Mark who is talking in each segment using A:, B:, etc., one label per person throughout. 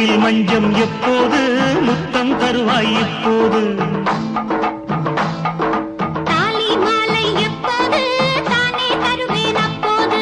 A: பூவில் மஞ்சம் எப்போது முத்தம் தருவாய் இப்போது
B: தாலி மாலை எப்போது தானே தருவேன் அப்போது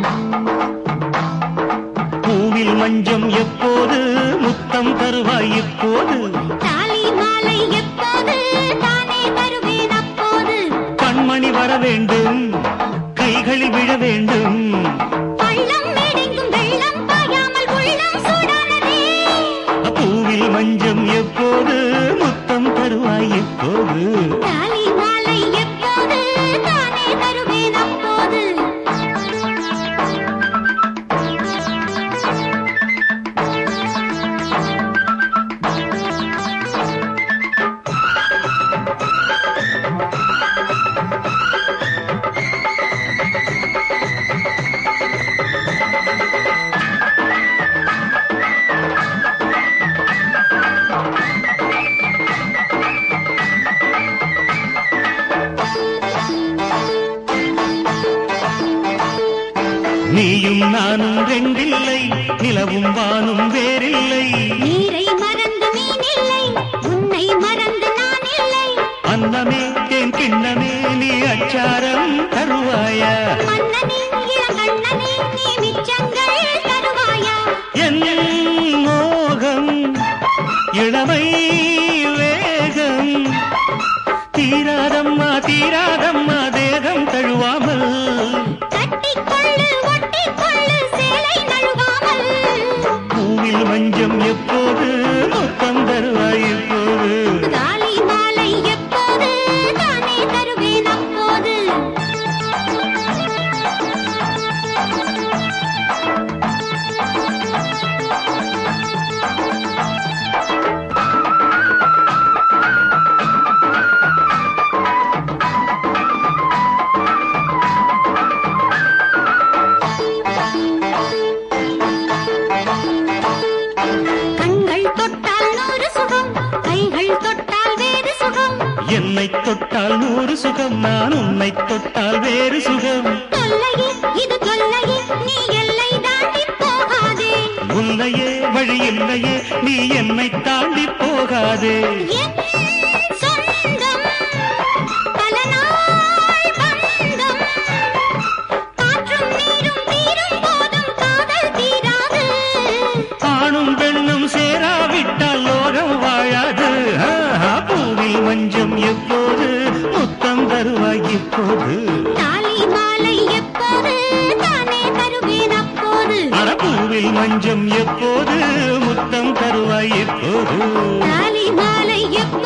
A: பூவில் மஞ்சம் எப்போது முத்தம் தருவாய் இப்போது
B: தாலி மாலை எப்போது தானே தருவேன் அப்போது
A: கண்மணி வர வேண்டும் கைகளில் விழ வேண்டும்
B: பள்ளம் மேடெங்கும் வெள்ளம் பாயாமல் உள்ளம் சூடானதே
A: பூவில் மஞ்சம் எப்போது முத்தம் தருவாய் எப்போது
B: தாலி மாலை எப்போது தானே தருவேன் அப்போது
A: நீயும் நானும் ரெண்டில்லை நிலவும் வானும் வேறில்லை
B: நீரை மறந்து மீனில்லை உன்னை மறந்து நான் இல்லை
A: அன்னமே என் கிண்ணமே நீ அச்சாரம் தருவாயா
B: மன்னனே இளங்கண்ணனே நீ மிச்சங்கள் தருவாயா
A: என் மோகம் இளமை வேகம் தீராதம்மா தீராதம்மா தேகம் தழுவாமல்
B: கட்டிக்கொள்ளு ஒட்டிக்கொள்ளு சேலை நழுவாமல்
A: பூவில் மஞ்சம் எப்போது மொத்தம் தருவாய் இப்போது
B: தாலி மாலை எப்போது தானே தருவேன் அப்போது கண்கள் தொட்டால் நூறு சுகம் கைகள் தொட்டால் வேறு சுகம்
A: என்னை தொட்டால் நூறு சுகம் நான் உன்னை தொட்டால் வேறு சுகம்
B: தொல்லையே இது தொல்லையே நீ எல்லை தாண்டி போகாதே
A: உன்னையே வழி இல்லையே நீ என்னை தாண்டி போகாதே
B: என் சொந்தம் பல நாள் பந்தம் காற்றும் நீரும் தீரும் போதும் காதல் தீராது
A: ஆணும் பெண்ணும் சேராவிட்டால் லோகம் வாழாது ஆஹா, பூவில் மஞ்சம் எப்போது முத்தம் தருவாய் இப்போது
B: தாலி மாலை எப்போது தானே தருவேன் அப்போது
A: அட பூவில் மஞ்சம் எப்போது முத்தம் தருவாய் இப்போது
B: தாலி மாலை எப்போது